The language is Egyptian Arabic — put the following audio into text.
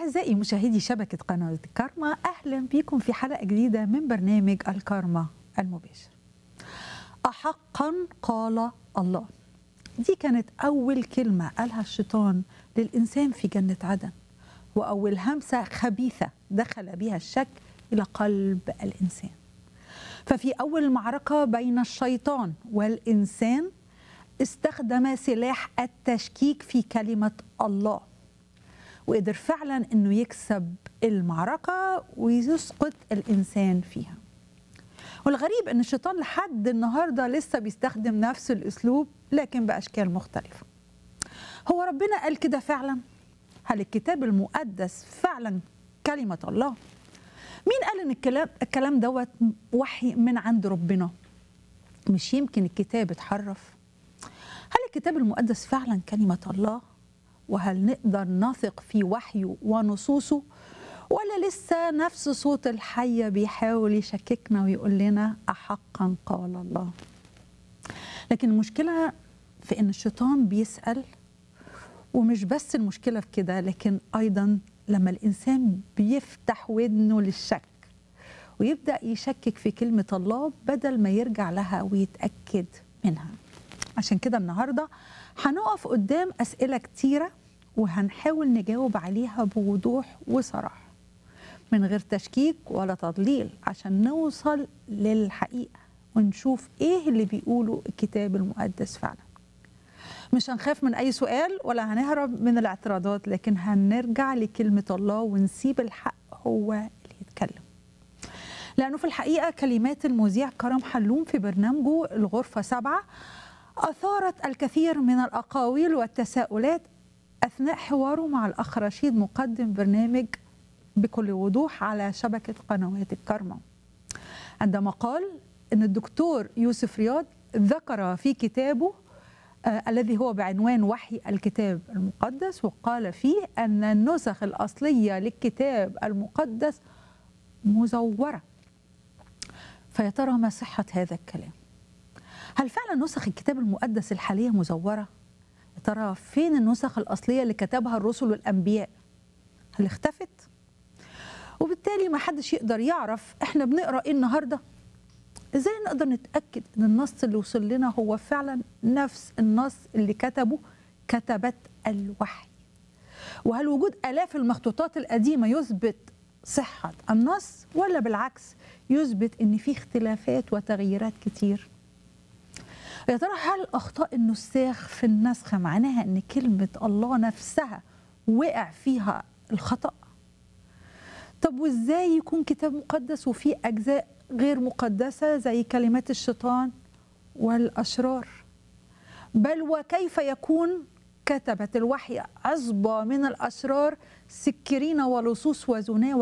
أعزائي مشاهدي شبكة قناة الكارما أهلا بكم في حلقة جديدة من برنامج الكارما المباشر أحقا قال الله دي كانت أول كلمة قالها الشيطان للإنسان في جنة عدن وأول همسة خبيثة دخل بها الشك إلى قلب الإنسان ففي أول معركة بين الشيطان والإنسان استخدم سلاح التشكيك في كلمة الله وقدر فعلا انه يكسب المعركه ويسقط الانسان فيها والغريب ان الشيطان لحد النهارده لسه بيستخدم نفس الاسلوب لكن باشكال مختلفه هو ربنا قال كده فعلا هل الكتاب المقدس فعلا كلمه الله مين قال ان الكلام الكلام دوت وحي من عند ربنا مش يمكن الكتاب اتحرف هل الكتاب المقدس فعلا كلمه الله وهل نقدر نثق في وحيه ونصوصه ولا لسه نفس صوت الحية بيحاول يشككنا ويقول لنا أحقا قال الله لكن المشكلة في أن الشيطان بيسأل ومش بس المشكلة في كده لكن أيضا لما الإنسان بيفتح ودنه للشك ويبدأ يشكك في كلمة الله بدل ما يرجع لها ويتأكد منها عشان كده النهارده هنقف قدام أسئلة كتيرة وهنحاول نجاوب عليها بوضوح وصراحة من غير تشكيك ولا تضليل عشان نوصل للحقيقة ونشوف إيه اللي بيقوله الكتاب المقدس فعلا مش هنخاف من أي سؤال ولا هنهرب من الاعتراضات لكن هنرجع لكلمة الله ونسيب الحق هو اللي يتكلم لأنه في الحقيقة كلمات المذيع كرم حلوم في برنامجه الغرفة سبعة أثارت الكثير من الأقاويل والتساؤلات أثناء حواره مع الأخ رشيد مقدم برنامج بكل وضوح على شبكة قنوات الكرمة عندما قال أن الدكتور يوسف رياض ذكر في كتابه آه الذي هو بعنوان وحي الكتاب المقدس وقال فيه أن النسخ الأصلية للكتاب المقدس مزورة فيا ترى ما صحة هذا الكلام هل فعلا نسخ الكتاب المقدس الحالية مزورة؟ يا ترى فين النسخ الأصلية اللي كتبها الرسل والأنبياء؟ هل اختفت؟ وبالتالي ما حدش يقدر يعرف احنا بنقرا ايه النهارده ازاي نقدر نتاكد ان النص اللي وصل لنا هو فعلا نفس النص اللي كتبه كتبت الوحي وهل وجود الاف المخطوطات القديمه يثبت صحه النص ولا بالعكس يثبت ان في اختلافات وتغييرات كتير يا ترى هل اخطاء النساخ في النسخ معناها ان كلمه الله نفسها وقع فيها الخطا طب وازاي يكون كتاب مقدس وفيه اجزاء غير مقدسه زي كلمات الشيطان والاشرار بل وكيف يكون كتبت الوحي عصبه من الاشرار سكرين ولصوص وزنا